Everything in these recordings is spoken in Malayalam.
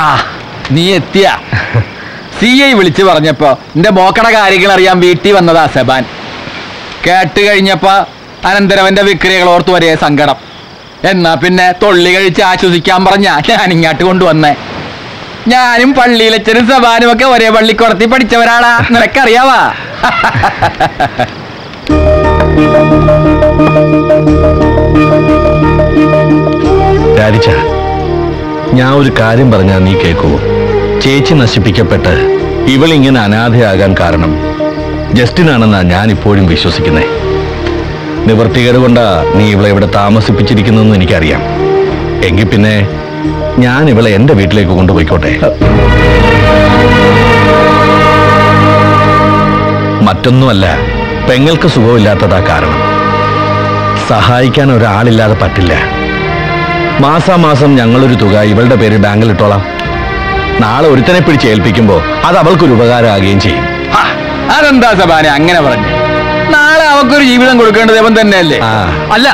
ആ നീ എത്തിയ സി ഐ വിളിച്ചു പറഞ്ഞപ്പോ എന്റെ മോക്കട കാര്യങ്ങൾ അറിയാൻ വീട്ടിൽ വന്നതാ സെബാൻ കേട്ട് കഴിഞ്ഞപ്പോ അനന്തരവന്റെ വിക്രിയകൾ ഓർത്ത് ഒരേ സങ്കടം എന്നാ പിന്നെ തൊള്ളി കഴിച്ച് ആശ്വസിക്കാൻ പറഞ്ഞ ഞാൻ ഇങ്ങോട്ട് കൊണ്ടുവന്നേ ഞാനും പള്ളിയിലച്ചനും സബാനും ഒക്കെ ഒരേ പള്ളിക്കുടത്തി പഠിച്ചവരാടാ നിനക്കറിയാവാ രാരിച്ച ഞാൻ ഒരു കാര്യം പറഞ്ഞാൽ നീ കേൾക്കുമോ ചേച്ചി നശിപ്പിക്കപ്പെട്ട് ഇവളിങ്ങനെ അനാഥയാകാൻ കാരണം ജസ്റ്റിനാണെന്നാ ഞാൻ ഇപ്പോഴും വിശ്വസിക്കുന്നേ നിവർത്തികേട് കൊണ്ടാ നീ ഇവളെ ഇവിടെ താമസിപ്പിച്ചിരിക്കുന്നതെന്ന് എനിക്കറിയാം എങ്കിൽ പിന്നെ ഞാൻ ഇവളെ എന്റെ വീട്ടിലേക്ക് കൊണ്ടുപോയിക്കോട്ടെ മറ്റൊന്നുമല്ല പെങ്ങൾക്ക് സുഖമില്ലാത്തതാ കാരണം സഹായിക്കാൻ ഒരാളില്ലാതെ പറ്റില്ല മാസാമാസം ഞങ്ങളൊരു തുക ഇവളുടെ പേര് ബാങ്കിൽ ഇട്ടോളാം നാളെ ഒരുത്തനെ പിടിച്ച് ഏൽപ്പിക്കുമ്പോൾ അത് അവൾക്കൊരു ഉപകാരമാകുകയും ചെയ്യും ഹ, അതെന്താ സബാനെ അങ്ങനെ പറഞ്ഞു നാളെ അവക്കൊരു ജീവിതം കൊടുക്കേണ്ടത് അവൻ തന്നെയല്ലേ ആ. അല്ല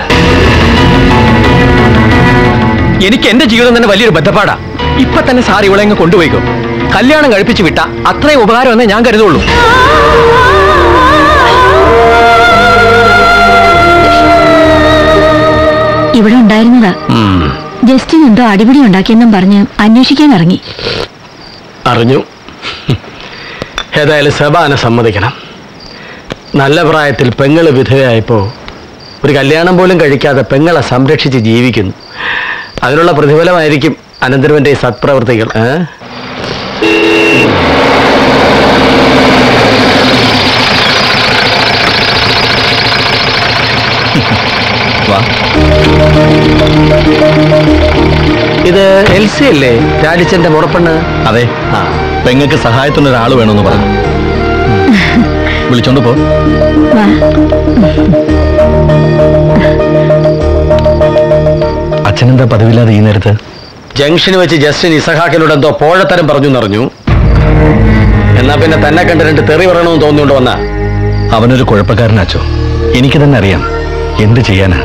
എനിക്ക് എന്റെ ജീവിതം തന്നെ വലിയൊരു ബന്ധപ്പാടാ ഇപ്പൊ തന്നെ സാർ ഇവളെ അങ്ങ് കൊണ്ടുപോയിക്കോ കല്യാണം കഴിപ്പിച്ച് വിട്ട അത്രയും ഉപകാരമെന്നേ ഞാൻ കരുതുള്ളൂ ഇവിടെ ഉണ്ടായിരുന്നതാ ജസ്റ്റിൻ എന്തോ അടിപിടി ഉണ്ടാക്കിയെന്നും പറഞ്ഞ് അന്വേഷിക്കാൻ ഇറങ്ങി അറിഞ്ഞു ഏതായാലും സബാനെ സമ്മതിക്കണം നല്ല പ്രായത്തിൽ പെങ്ങള് വിധവയായപ്പോ ഒരു കല്യാണം പോലും കഴിക്കാതെ പെങ്ങളെ സംരക്ഷിച്ച് ജീവിക്കുന്നു അതിനുള്ള പ്രതിഫലമായിരിക്കും അനന്തരവന്റെ ഈ സത്പ്രവൃത്തികൾ ഏ? വാ ഇത് എൽസി അല്ലേ രാജിച്ചന്റെ മുറപ്പെണ്ണ് അതെ ആ പെങ്ങൾക്ക് സഹായത്തിന് ഒരാൾ വേണമെന്ന് പറഞ്ഞു വിളിച്ചോണ്ട് പോ വാ അച്ഛനെന്താ പതിവില്ലാതെ ഈ നേരത്ത് ജംഗ്ഷന് വെച്ച് ജസ്റ്റിൻ ഇസഹാക്കിനോട് എന്തോ പോഴത്തരം പറഞ്ഞു എന്നറിഞ്ഞു എന്നാ പിന്നെ തന്നെ കണ്ട് രണ്ട് തെറി പറയണമെന്ന് തോന്നിയോണ്ട് വന്ന അവനൊരു കുഴപ്പക്കാരനാച്ചോ എനിക്ക് തന്നെ അറിയാം എന്ത് ചെയ്യാനാ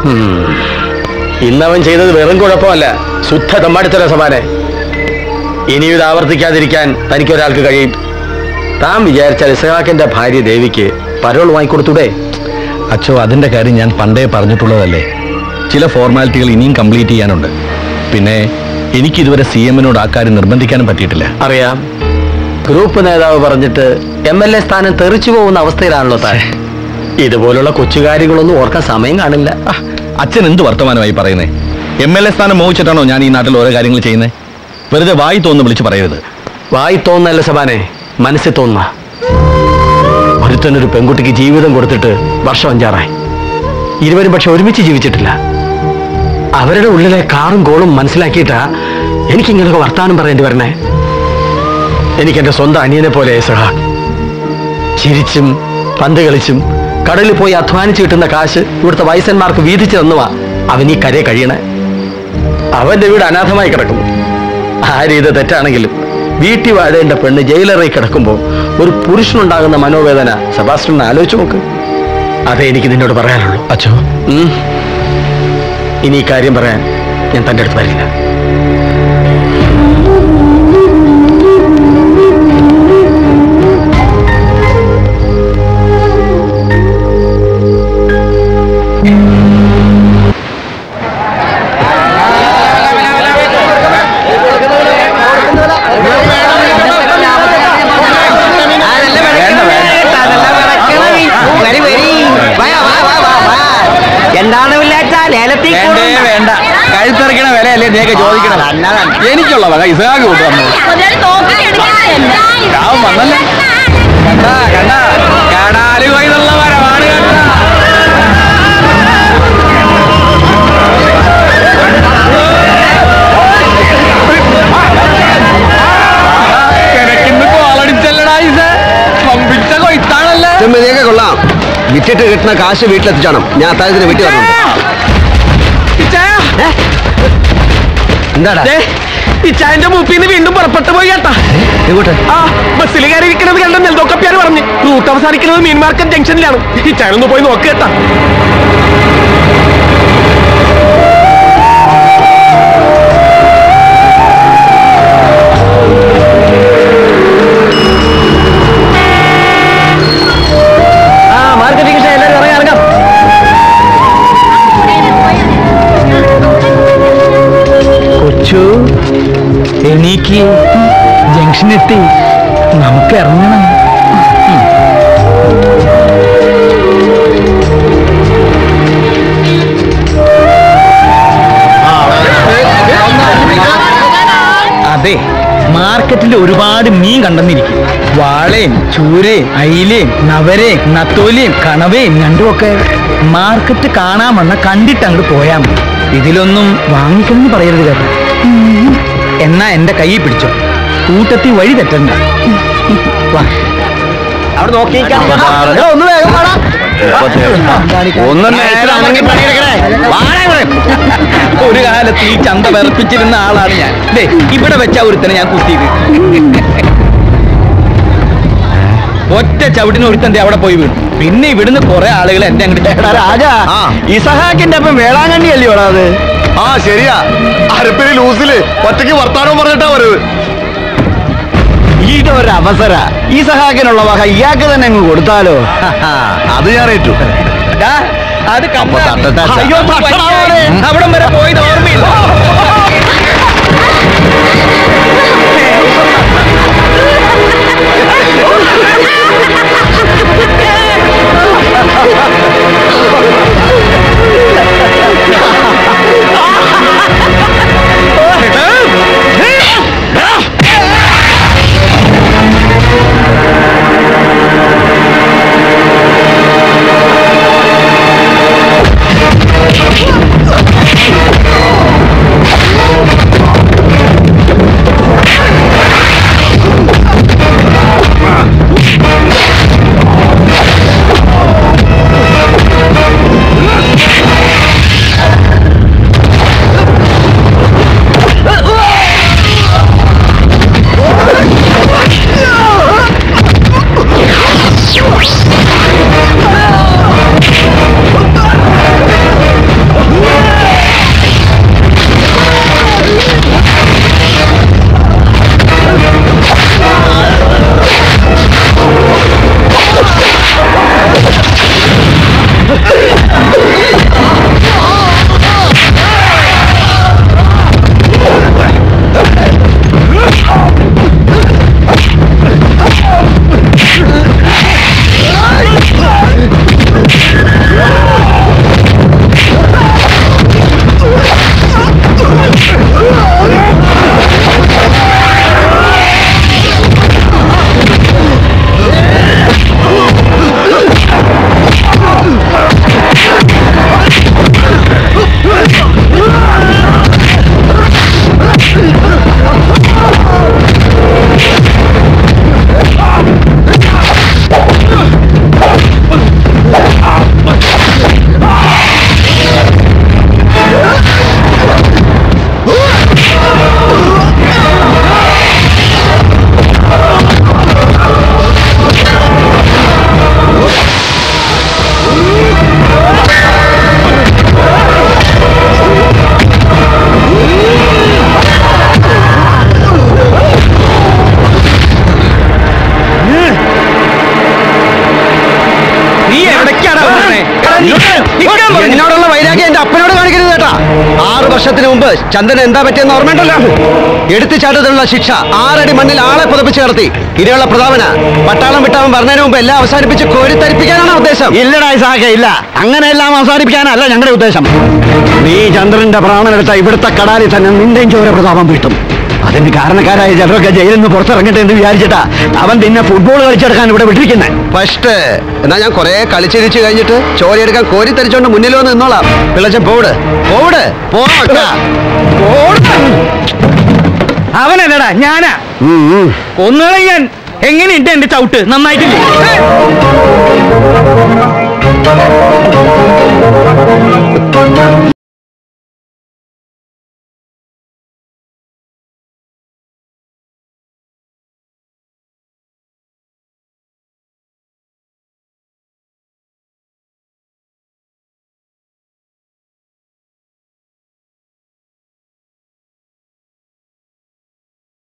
ഇന്നവൻ ചെയ്തത് വെറും കുഴപ്പമല്ല ശുദ്ധ തമ്മാടിത്തര സമാനെ ഇനിയും ഇത് ആവർത്തിക്കാതിരിക്കാൻ തനിക്കൊരാൾക്ക് കഴിയും താൻ വിചാരിച്ചാൽ ഇസഹാക്കിന്റെ ഭാര്യ ദേവിക്ക് പരോൾ വാങ്ങിക്കൊടുത്തൂടെ അച്ചോ അതിന്റെ കാര്യം ഞാൻ പണ്ടേ പറഞ്ഞിട്ടുള്ളതല്ലേ ചില ഫോർമാലിറ്റികൾ ഇനിയും കംപ്ലീറ്റ് ചെയ്യാനുണ്ട് പിന്നെ എനിക്കിതുവരെ സി എമ്മിനോട് ആ കാര്യം നിർബന്ധിക്കാനും പറ്റിയിട്ടില്ല അറിയാം ഗ്രൂപ്പ് നേതാവ് പറഞ്ഞിട്ട് എം എൽ എ സ്ഥാനം തെറിച്ചു പോകുന്ന അവസ്ഥയിലാണല്ലോ താൻ ഇതുപോലുള്ള കൊച്ചു കാര്യങ്ങളൊന്നും ഓർക്കാൻ സമയം കാണില്ല ആ, അച്ഛൻ എന്ത് വർത്തമാനമായി പറയുന്നേ എം എൽ എ സ്ഥാനം മോഹിച്ചിട്ടാണോ ഞാൻ ഈ നാട്ടിൽ ഓരോ കാര്യങ്ങൾ ചെയ്യുന്നത് വെറുതെ വായി തോന്നുന്നു വിളിച്ച് പറയരുത് വായി തോന്നല്ല സബാനെ മനസ്സിൽ തോന്നുന്ന ഒരുത്തനൊരു പെൺകുട്ടിക്ക് ജീവിതം കൊടുത്തിട്ട് വർഷം അഞ്ചാറായി ഇരുവരും പക്ഷെ ഒരുമിച്ച് ജീവിച്ചിട്ടില്ല അവരുടെ ഉള്ളിലെ കാറും കോളും മനസ്സിലാക്കിയിട്ടാ എനിക്കിങ്ങനെയൊക്കെ വർത്താനം പറയേണ്ടി വരണേ എനിക്ക് എന്റെ സ്വന്തം അനിയനെ പോലെ സഹ ചിരിച്ചും പന്ത് കളിച്ചും കടലിൽ പോയി അധ്വാനിച്ച് കിട്ടുന്ന കാശ് ഇവിടുത്തെ വയസ്സന്മാർക്ക് വീതിച്ചു തന്നുവാ അവൻ ഈ കരയെ കഴിയണേ അവന്റെ വീട് അനാഥമായി കിടക്കുന്നു ആ രീതി തെറ്റാണെങ്കിലും വീട്ടിൽ വാഴേണ്ട പെണ്ണ് ജയിലറിൽ കിടക്കുമ്പോൾ ഒരു പുരുഷനുണ്ടാകുന്ന മനോവേദന സെബാസ്റ്റ്യൻ ആലോചിച്ച് നോക്ക് അതേ എനിക്ക് നിന്നോട് പറയാനുള്ളൂ അച്ഛോ ഉം. ഇനി ഈ കാര്യം പറയാൻ ഞാൻ തൻ്റെ അടുത്ത് വരില്ല എന്താണ് വില്ലാച്ച ലേലത്തിൽ വേണ്ടേ വേണ്ട കഴുത്തിറക്കണ വിലയല്ലേ നീയൊക്കെ ചോദിക്കണം എനിക്കുള്ള വക ഇസാഖ് കൊണ്ടുവന്നു രാവും വന്നല്ലേ കണ്ടാ കണ്ടാ കടാല് കൊയ്തുള്ള വരവാണ് കണ്ടാ കിഴക്കിന്ന് കോളടിച്ചല്ലടാ ഇസ പമ്പിച്ച കൊയ്ത്താണല്ലേ ചെമ്മതിയൊക്കെ കൊള്ളാം വിറ്റിട്ട് കിട്ടുന്ന കാശ് വീട്ടിലെത്തിച്ചാണം ഞാൻ അത്താഴത്തിന് വീട്ടിൽ വരണം എന്താടാ ഈ ചായന്റെ മൂപ്പിന്ന് വീണ്ടും പുറപ്പെട്ടു പോയി കേട്ടാ എങ്ങോട്ട് ആ ബസ്സിൽ കയറി ഇരിക്കുന്നത് കണ്ട നെൽതോക്കപ്പിയാര് പറഞ്ഞു റൂട്ട് അവസാനിക്കുന്നത് മീൻ മാർക്കറ്റ് ജംഗ്ഷനിലാണ് ഈ ചായ ഒന്ന് പോയി നോക്ക് കേട്ടാ എണീക്ക് ജംഗ്ഷനെത്തി നമുക്ക് ഇറങ്ങണം അതെ മാർക്കറ്റിൽ ഒരുപാട് മീൻ കണ്ടെന്നിരിക്കും വാളയും ചൂരയും അയിലയും നവരയും നത്തോലിയും കണവയും ഞണ്ടും ഒക്കെ മാർക്കറ്റ് കാണാൻ വന്ന കണ്ടിട്ട് അങ്ങോട്ട് പോയാൽ മതി ഇതിലൊന്നും വാങ്ങിക്കണമെന്ന് പറയരുത് കേട്ടോ എന്നാ എന്റെ കൈ പിടിച്ചോ കൂട്ടത്തി വഴി തെറ്റണ്ട വാ അവിടെ നോക്കി ഒന്ന് വേഗം വാടാ. ഒന്ന് നേരാണെങ്കിൽ പണിയെടുക്കണേ. വാടാ ഇവിടെ. ഒരു കാലത്ത് ഈ ചന്ത വിറപ്പിച്ചിരുന്ന ആളാണ് ഞാൻ ദേ ഇവിടെ വെച്ച ഒരുത്തനെ ഞാൻ കുത്തിയത് ഒറ്റ ചവിട്ടിന് ഒരുത്തന്റെ അവിടെ പോയി വീണു പിന്നെ ഇവിടുന്ന് കുറെ ആളുകൾ എന്റെ അങ്ങോട്ട് എടാ രാജാ ആ. ഇസഹാക്കിന്റെ അപ്പം വേളാങ്കണ്ണി അല്ലയോ അത് ആ ശരിയാ അരപ്പിന് ലൂസില് ഒറ്റയ്ക്ക് വർത്താനം പറഞ്ഞിട്ടാ വരവ് ഇതൊരു അവസര ഈ സഹാക്കിനുള്ള വക ഇയാൾക്ക് തന്നെ അങ്ങ് കൊടുത്താലോ അത് ഞാൻ ഏറ്റു ദാ, അത് അപ്പൊ കണ്ടാ- തട്ടട്ടെ അച്ഛാ. അയ്യോ, തട്ടടാ മോനെ. അവിടം വരെ പോയത് ഓർമ്മയില്ല നീ എവിടേക്കാണ് വന്നേ എന്നോടുള്ള വൈരാഗ്യം എന്റെ അപ്പനോട് കാണിക്കരുത് കേട്ടാ ആറ് വർഷത്തിന് മുമ്പ് ചന്ദ്രൻ എന്താ പറ്റിയെന്ന് ഓർമ്മയുണ്ടല്ലോ എടുത്തുചാട്ടത്തിനുള്ള ശിക്ഷ ആറടി മണ്ണിൽ ആളെ പുതപ്പിച്ച് കിടത്തി ഇരയുള്ള പ്രതാപന പട്ടാളം വിട്ടാവൻ പറഞ്ഞതിന് മുമ്പ് എല്ലാം അവസാനിപ്പിച്ച് കോരിത്തരിപ്പിക്കാനാണ് ഉദ്ദേശം ഇല്ലടാ ഇസാഖ ഇല്ല അങ്ങനെയെല്ലാം അവസാനിപ്പിക്കാനല്ല ഞങ്ങളുടെ ഉദ്ദേശം നീ ചന്ദ്രന്റെ പ്രാണനെടുത്ത ഇവിടുത്തെ കടാലിൽ തന്നെ നിന്റെയും ചോര പ്രതാപം വീട്ടും അതിന് കാരണക്കാരായ ചിലരൊക്കെ ജയിലിൽ നിന്ന് പുറത്തിറങ്ങട്ടെ എന്ന് വിചാരിച്ചിട്ടാ അവൻ നിന്നെ ഫുട്ബോൾ കളിച്ചെടുക്കാൻ ഇവിടെ വിട്ടിരിക്കുന്നത് ഫസ്റ്റ് എന്നാ ഞാൻ കൊറേ കളിച്ചിരിച്ചു കഴിഞ്ഞിട്ട് ചോരയെടുക്കാൻ കോരി തരിച്ചോണ്ട് മുന്നിൽ വന്ന് നിന്നോളാം പിള്ളച്ച പോട് പോട് പോ മക്കളാ. അവനല്ലടാ ഞാനാ ഉം, ഉം. ഒന്നുകളെ ഞാൻ എങ്ങനെയുണ്ട് എന്റെ ചവിട്ട് നന്നായിട്ടില്ലേ